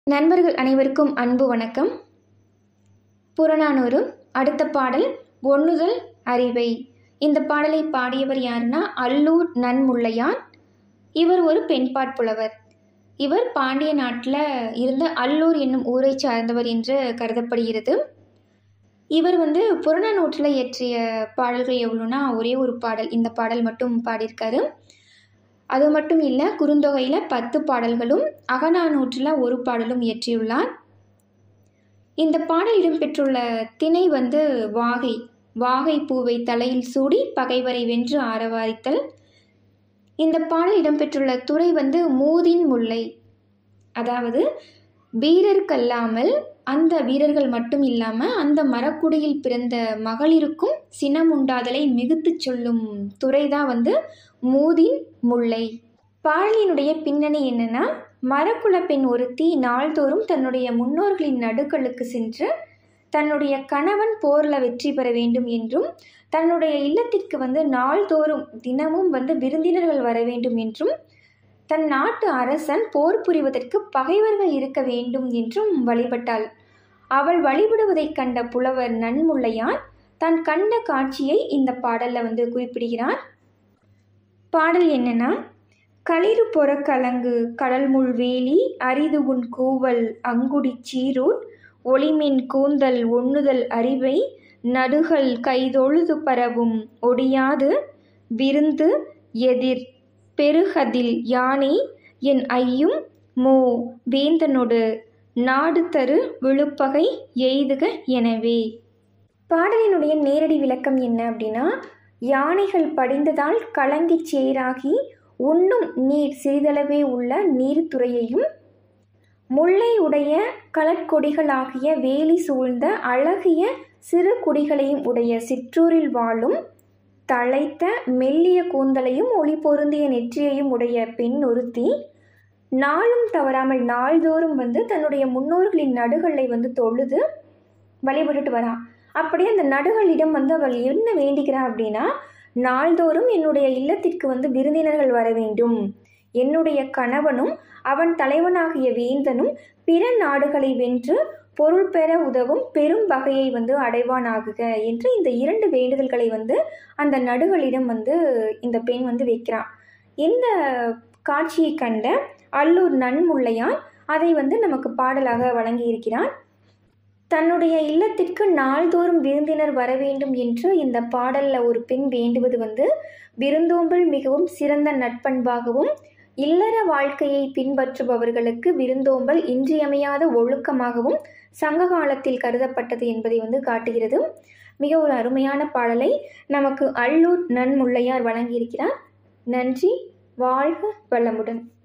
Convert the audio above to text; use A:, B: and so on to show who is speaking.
A: நண்பர்கள் அனைவருக்கும் அன்பு வணக்கம் புறநானூறு அடுத்த பாடல் ஒண்ணுதல் அறிவை இந்த பாடலை பாடியவர் யாருன்னா அல்லூர் நன்முள்ளையார் இவர் ஒரு பெண்பாட்புலவர் இவர் பாண்டிய நாட்டில் இருந்த அல்லூர் என்னும் ஊரை சார்ந்தவர் என்று கருதப்படுகிறது இவர் வந்து புறநானூற்றில் இயற்றிய பாடல்கள் எவ்வளோனா ஒரே ஒரு பாடல் இந்த பாடல் மட்டும் பாடியிருக்காரு அது மட்டும் இல்லை குறுந்தொகையில் பத்து பாடல்களும் அகநானூற்றில் ஒரு பாடலும் இயற்றியுள்ளார் இந்த பாடல் இடம்பெற்றுள்ள திணை வந்து வாகை வாகை பூவை தலையில் சூடி பகைவரை வென்று ஆரவாரித்தல் இந்த பாடல் இடம்பெற்றுள்ள துறை வந்து மூதின் முல்லை அதாவது வீரருக்கல்லாமல் அந்த வீரர்கள் மட்டும் இல்லாமல் அந்த மரக்குடியில் பிறந்த மகளிருக்கும் சினம் உண்டாதலை மிகுத்துச் சொல்லும் துறை தான் வந்து மூதின் முல்லை பாடலினுடைய பின்னணி என்னன்னா மரக்குல பெண் ஒருத்தி நாள்தோறும் தன்னுடைய முன்னோர்களின் நடுக்களுக்கு சென்று தன்னுடைய கணவன் போரில் வெற்றி பெற வேண்டும் என்றும் தன்னுடைய இல்லத்திற்கு வந்து நாள்தோறும் தினமும் வந்து விருந்தினர்கள் வர வேண்டும் என்றும் தன் நாட்டு அரசன் போர் புரிவதற்கு பகைவர்கள் இருக்க வேண்டும் என்றும் வழிபட்டாள் அவள் வழிபடுவதைக் கண்ட புலவர் நன்முள்ளையான் தான் கண்ட காட்சியை இந்த பாடலில் வந்து குறிப்பிடுகிறார் பாடல் என்னன்னா களிறு பொற கலங்கு கடல்முள் வேலி அரிது உன் கூவல் அங்குடி சீரூர் ஒளிமின் கூந்தல் ஒண்ணுதல் அறிவை நடுகள் கைதொழுது பரவும் ஒடியாது விருந்து எதிர் பெருகதில் யானை என் ஐயும் மோ வேந்தனொடு நாடு தரு விழுப்பகை எய்துக எனவே பாடலினுடைய நேரடி விளக்கம் என்ன அப்படின்னா யானைகள் படிந்ததால் கலங்கி சேராகி உண்ணும் நீர் சிறிதளவே உள்ள நீர்த்துறையையும் முல்லை உடைய களற்கொடிகளாகிய வேலி சூழ்ந்த அழகிய சிறு குடிகளையும் உடைய சிற்றூரில் வாழும் தழைத்த மெல்லிய கூந்தலையும் ஒளி பொருந்திய நெற்றியையும் உடைய பெண் ஒருத்தி நாளும் தவறாமல் நாள்தோறும் வந்து தன்னுடைய முன்னோர்களின் நடுகளை வந்து தொழுது வழிபட்டுட்டு வரா அப்படியே அந்த நடுகளிடம் வந்து அவள் என்ன வேண்டிக்கிறா அப்படின்னா நாள்தோறும் என்னுடைய இல்லத்திற்கு வந்து விருந்தினர்கள் வர வேண்டும் என்னுடைய கணவனும் அவன் தலைவனாகிய வேந்தனும் பிற நாடுகளை வென்று பொருள் பெற உதவும் பெரும் வகையை வந்து அடைவானாகுக என்று இந்த இரண்டு வேண்டுதல்களை வந்து அந்த நடுகளிடம் வந்து இந்த பெண் வந்து வைக்கிறான் இந்த காட்சியை கண்ட அல்லூர் நன்முள்ளையான் அதை வந்து நமக்கு பாடலாக வழங்கியிருக்கிறான் தன்னுடைய இல்லத்திற்கு நாள்தோறும் விருந்தினர் வர வேண்டும் என்று இந்த பாடலில் ஒரு பெண் வேண்டுவது வந்து விருந்தோம்பல் மிகவும் சிறந்த நட்பண்பாகவும் இல்லற வாழ்க்கையை பின்பற்றுபவர்களுக்கு விருந்தோம்பல் இன்றியமையாத ஒழுக்கமாகவும் சங்க காலத்தில் கருதப்பட்டது என்பதை வந்து காட்டுகிறது மிக ஒரு அருமையான பாடலை நமக்கு அல்லூர் நன்முள்ளையார் வழங்கியிருக்கிறார் நன்றி வாழ்க வளமுடன்